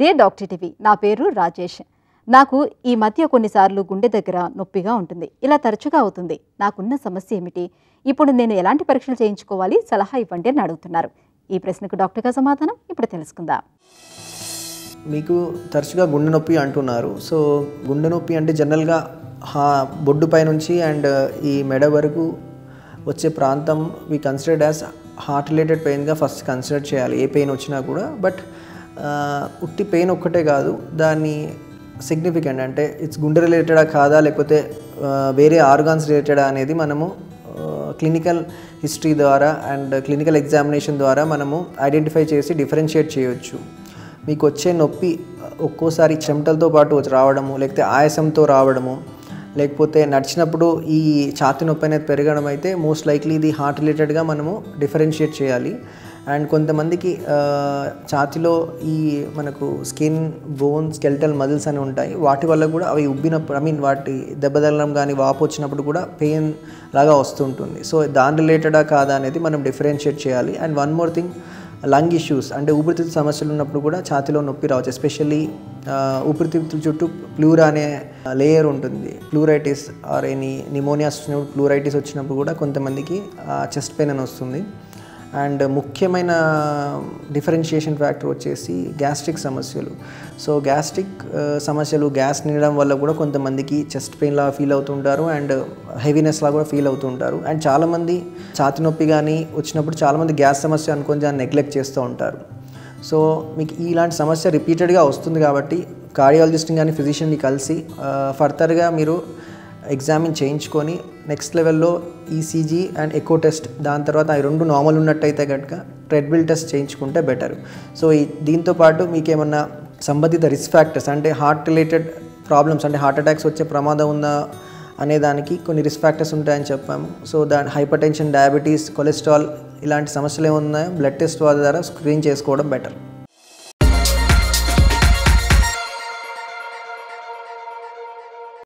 dear doctor TV నా పేరు రాజేష్ నాకు ఈ మధ్య కొన్నిసార్లు గుండె దగ్గర నొప్పిగా ఉంటుంది ఇలా తరచుగా అవుతుంది నాకున్న సమస్య ఏమిటి ఇప్పుడు నేను ఎలాంటి పరీక్షలు చేయించుకోవాలి సలహా ఇవ్వండి అని అడుగుతున్నారు ఈ ప్రశ్నకు డాక్టర్ గారి సమాధానం ఇప్పుడు తెలుసుకుందాం మీకు తరచుగా గుండె నొప్పి అంటున్నారు సో గుండె నొప్పి అంటే జనరల్గా హా బొడ్డు పై నుంచి అండ్ ఈ మెడ వరకు వచ్చే ప్రాంతం we considered as heart related పెయిన్గా ఫస్ట్ కన్సిడర్ చేయాలి ఏ పెయిన్ వచ్చినా కూడా బట్ ఉట్టి పెయిన్ ఒక్కటే కాదు దాన్ని సిగ్నిఫికెంట్ అంటే ఇట్స్ గుండె రిలేటెడా కాదా లేకపోతే ఆ, వేరే ఆర్గాన్స్ రిలేటెడా అనేది మనము క్లినికల్ హిస్టరీ ద్వారా అండ్ క్లినికల్ ఎగ్జామినేషన్ ద్వారా మనము ఐడెంటిఫై చేసి డిఫరెన్షియేట్ చేయొచ్చు మీకు వచ్చే నొప్పి ఒక్కోసారి చెమటలతో పాటు వచ్చి రావడము లేకపోతే ఆయాసంతో రావడము లేకపోతే నడిచినప్పుడు ఈ ఛాతి నొప్పి అనేది పెరగడం అయితే మోస్ట్ లైక్లీ ఇది హార్ట్ రిలేటెడ్గా మనము డిఫరెన్షియేట్ చేయాలి అండ్ కొంతమందికి ఆ, ఛాతిలో ఈ మనకు స్కిన్ బోన్ స్కెల్టల్ మజిల్స్ అని ఉంటాయి వాటి వల్ల కూడా అవి ఉబ్బినప్పుడు ఐ మీన్ వాటి దెబ్బ తగలడం కానీ వాపు వచ్చినప్పుడు కూడా పెయిన్ లాగా వస్తుంటుంది సో దాని రిలేటెడా కాదా అనేది మనం డిఫరెన్షియేట్ చేయాలి and one more thing lung issues అంటే ఊపిరితిత్తు సమస్యలు ఉన్నప్పుడు కూడా ఛాతిలో నొప్పి రావచ్చు ఎస్పెషల్లీ ఊపిరితిత్తుల చుట్టూ ప్లూరా అనే లేయర్ ఉంటుంది ప్లూరైటిస్ ఆర్ ఎనీ నిమోనియాస్ వచ్చినప్పుడు ప్లూరైటిస్ వచ్చినప్పుడు కూడా కొంతమందికి చెస్ట్ పెయిన్ అని వస్తుంది అండ్ ముఖ్యమైన డిఫరెన్షియేషన్ ఫ్యాక్టర్ వచ్చేసి గ్యాస్ట్రిక్ సమస్యలు సో గ్యాస్ట్రిక్ సమస్యలు గ్యాస్ నిండడం వల్ల కూడా కొంతమందికి చెస్ట్ పెయిన్ లాగా ఫీల్ అవుతుంటారు అండ్ హెవీనెస్ లాగా కూడా ఫీల్ అవుతుంటారు అండ్ చాలామంది ఛాతి నొప్పి కానీ వచ్చినప్పుడు చాలామంది గ్యాస్ సమస్య అనుకొని దాన్ని నెగ్లెక్ట్ చేస్తూ ఉంటారు సో మీకు ఇలాంటి సమస్య రిపీటెడ్గా వస్తుంది కాబట్టి కార్డియాలజిస్ట్ని కానీ ఫిజిషియన్ని కలిసి ఫర్దర్గా మీరు ఎగ్జామిన్ చేయించుకొని నెక్స్ట్ లెవెల్లో ఈసీజీ అండ్ ఎకో టెస్ట్ దాని తర్వాత అవి రెండు నార్మల్ ఉన్నట్టయితే కనుక ట్రెడ్మిల్ టెస్ట్ చేయించుకుంటే బెటర్ సో ఈ దీంతో పాటు మీకు ఏమన్నా సంబంధిత రిస్క్ ఫ్యాక్టర్స్ అంటే హార్ట్ రిలేటెడ్ ప్రాబ్లమ్స్ అంటే హార్ట్ అటాక్స్ వచ్చే ప్రమాదం ఉందా అనే దానికి కొన్ని రిస్క్ ఫ్యాక్టర్స్ ఉంటాయని చెప్పాము సో దాని హైపర్ టెన్షన్ డయాబెటీస్ కొలెస్ట్రాల్ ఇలాంటి సమస్యలు ఏమున్నాయో బ్లడ్ టెస్ట్ ద్వారా స్క్రీన్ చేసుకోవడం బెటర్